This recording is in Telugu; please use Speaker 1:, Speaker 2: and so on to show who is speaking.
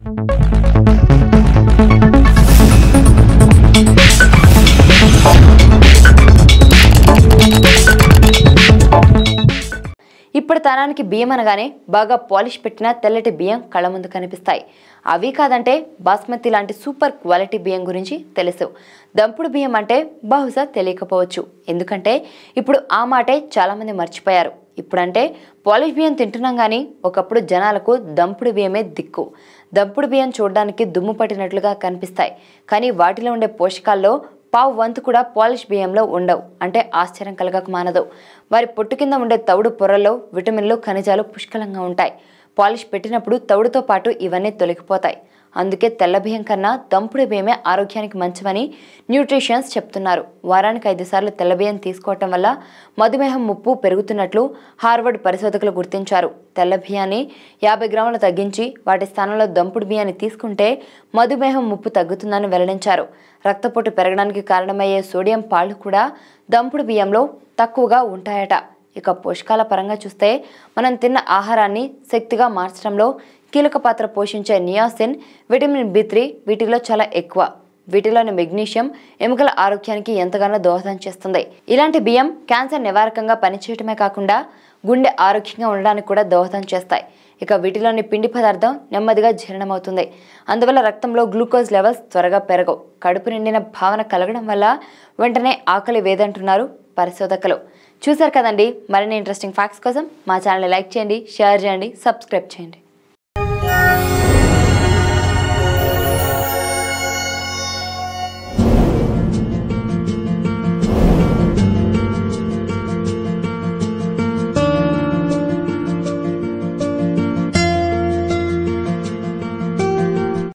Speaker 1: ఇప్పుడు తరానికి బియ్యం అనగానే బాగా పాలిష్ పెట్టిన తెల్లటి బియ్యం కళ్ళ ముందు కనిపిస్తాయి అవి కాదంటే బాస్మతి లాంటి సూపర్ క్వాలిటీ బియ్యం గురించి తెలుసు దంపుడు బియ్యం అంటే బహుశా తెలియకపోవచ్చు ఎందుకంటే ఇప్పుడు ఆ మాటే చాలామంది మర్చిపోయారు ఇప్పుడంటే పాలిష్ బియ్యం తింటున్నాం కానీ ఒకప్పుడు జనాలకు దంపుడు బియ్యమే దిక్కు దంపుడు బియ్యం చూడడానికి దుమ్ము పట్టినట్లుగా కనిపిస్తాయి కానీ వాటిలో ఉండే పోషకాల్లో పావు వంతు కూడా పాలిష్ బియ్యంలో ఉండవు అంటే ఆశ్చర్యం కలగక మానదు వారి పొట్టు కింద ఉండే తవుడు పొరల్లో విటమిన్లు ఖనిజాలు పుష్కలంగా ఉంటాయి పాలిష్ పెట్టినప్పుడు తవుడుతో పాటు ఇవన్నీ తొలగిపోతాయి అందుకే తెల్ల బియ్యం కన్నా దంపుడు బియ్యమే ఆరోగ్యానికి మంచివని న్యూట్రిషన్స్ చెప్తున్నారు వారానికి ఐదు సార్లు తెల్ల బియ్యం తీసుకోవటం వల్ల మధుమేహం ముప్పు పెరుగుతున్నట్లు హార్వర్డ్ పరిశోధకులు గుర్తించారు తెల్ల బియ్యాన్ని యాభై గ్రాములు తగ్గించి వాటి స్థానంలో దంపుడు బియ్యాన్ని తీసుకుంటే మధుమేహం ముప్పు తగ్గుతుందని వెల్లడించారు రక్తపోటు పెరగడానికి కారణమయ్యే సోడియం పాళ్ళు కూడా దంపుడు బియ్యంలో తక్కువగా ఉంటాయట ఇక పోషకాల పరంగా చూస్తే మనం తిన్న ఆహారాన్ని శక్తిగా మార్చడంలో కీలక పాత్ర పోషించే నియాసిన్ విటమిన్ బి త్రీ వీటిలో చాలా ఎక్కువ వీటిలోని మెగ్నీషియం ఎముకల ఆరోగ్యానికి ఎంతగానో దోహదం చేస్తుంది ఇలాంటి బియ్యం క్యాన్సర్ నివారకంగా పనిచేయటమే కాకుండా గుండె ఆరోగ్యంగా ఉండడానికి కూడా దోహదం చేస్తాయి ఇక వీటిలోని పిండి పదార్థం నెమ్మదిగా జీర్ణమవుతుంది అందువల్ల రక్తంలో గ్లూకోజ్ లెవెల్స్ త్వరగా పెరగవు కడుపు నిండిన భావన కలగడం వల్ల వెంటనే ఆకలి వేదంటున్నారు పరిశోధకులు చూశారు కదండి మరిన్ని ఇంట్రెస్టింగ్ ఫ్యాక్ట్స్ కోసం మా ఛానల్ లైక్ చేయండి షేర్ చేయండి సబ్స్క్రైబ్ చేయండి